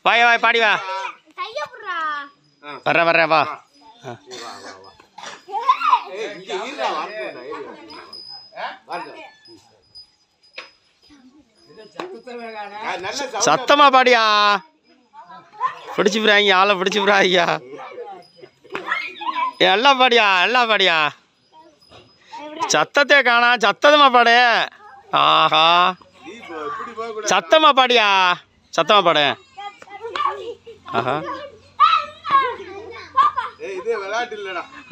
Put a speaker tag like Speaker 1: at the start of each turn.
Speaker 1: வாய் வாய் பாடி வா
Speaker 2: கைய புடுறா
Speaker 1: வர்ற வர்ற வா ஆ.
Speaker 3: ஏய், இங்க இருடா, வரட்டும்டா, இரு, வரட்டும். ஆ, நல்ல sound
Speaker 1: சத்தமா பாடியா பிடிச்சி போறாங்க ஆளை பிடிச்சி போறாங்க எல்லாம் பாடியா எல்லாம் பாடியா சத்தத்தை காணா சத்தமா பாடு ஆஹா
Speaker 3: நீ இப்போ இப்படி போகக்கூடாது.
Speaker 1: சத்தமா பாடியா சத்தமா பாடு ஆஹா
Speaker 3: ஏய், இது விளையாட்டு இல்லடா